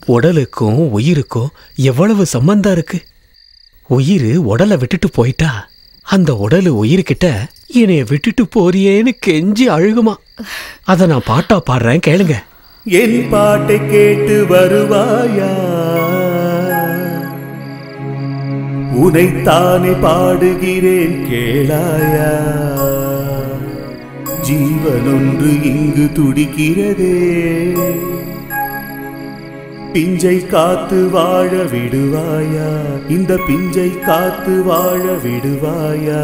உடலுக்கும் உயிருக்கும் எவ்வளவு சம்பந்தம் இருக்கு உயிர் உடலை விட்டுட்டு போயிட்டா அந்த உடலு உயிர்கிட்ட என்னைய விட்டுட்டு போறியேன்னு கெஞ்சி அழுகுமா அத நான் பாட்டா பாடுறேன் கேளுங்க என் பாட்டை கேட்டு வருவாயா உனைத்தானே பாடுகிறேன் கேளாயா ஜீவனொன்று இங்கு துடிக்கிறதே பிஞ்சை காத்து வாழ விடுவாயா இந்த பிஞ்சை காத்து வாழ விடுவாயா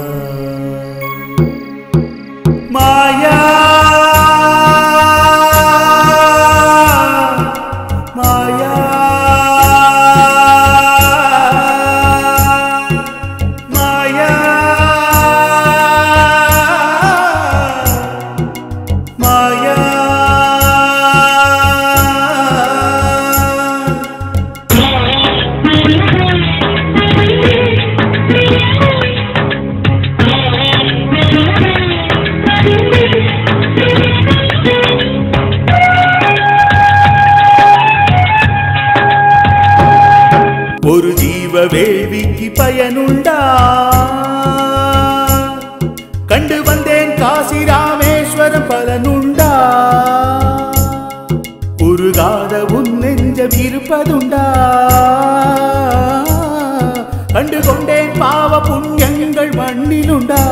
மாயா மாயா மாயா மாயா ஒரு ஜீவ வேள்விக்கு பயனுண்டா கண்டு வந்தேன் காசி ராமேஸ்வரம் பலனுண்டா உருகாத உன் நெஞ்சம் இருப்பதுண்டா கண்டு கொண்டேன் பாவ புண்ணியங்கள் மண்ணிலுண்டா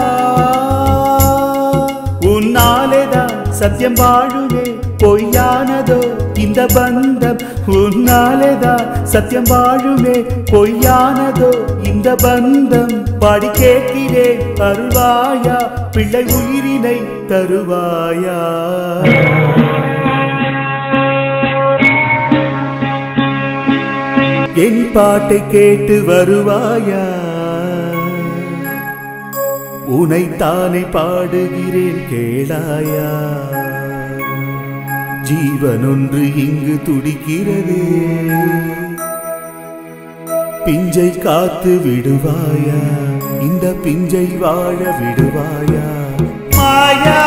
உன்னாலேதான் சத்தியம் வாழுமே பொய்யானதோ இந்த பந்தம் உன்னாலேதான் சத்தியம் வாழுமே பொய்யானதோ இந்த பந்தம் பாடி கேட்கிறேன் அருள்வாயா பிள்ளை உயிரினை தருவாயா என் பாட்டை கேட்டு வருவாயா உனைத்தானே பாடுகிறேன் கேளாயா ஜீவனொன்று இங்கு துடிக்கிறதே பிஞ்சை காத்து விடுவாயா இந்த பிஞ்சை வாழ விடுவாயா மாயா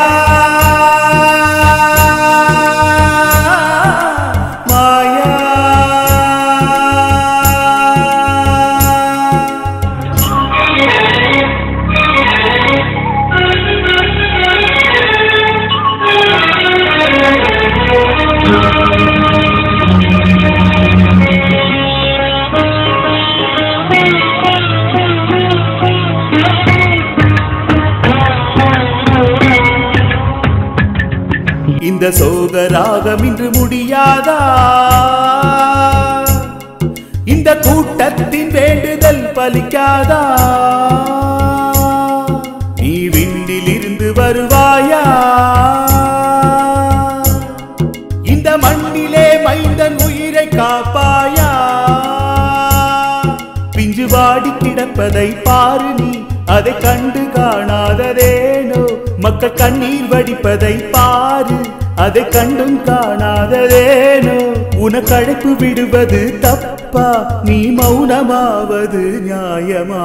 மாயா இந்த சோக ராகம் இன்று முடியாதா இந்த கூட்டத்தின் வேண்டுதல் பலிக்காதா நீ விண்டில் இருந்து வருவாயா இந்த மண்ணிலே மைந்தன் உயிரை காப்பாயா பிஞ்சு வாடி கிடப்பதை பாரு நீ அதை கண்டு காணாததேனோ மக்கள் கண்ணீர் வடிப்பதை பாரு அதை கண்டும் காணாததேனோ உனக்கு அழைப்பு விடுவது தப்பா நீ மௌனமாவது நியாயமா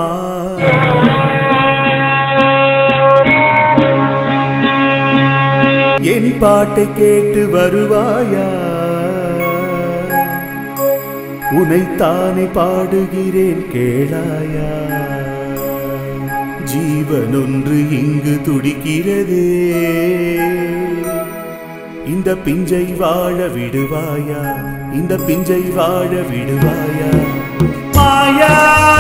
என் பாட்டை கேட்டு வருவாயா உனைத்தானே பாடுகிறேன் கேளாயா ஜீவனொன்று இங்கு துடிக்கிறதே இந்த பிஞ்சை வாழ விடுவாயா இந்த பிஞ்சை வாழ விடுவாயா மாயா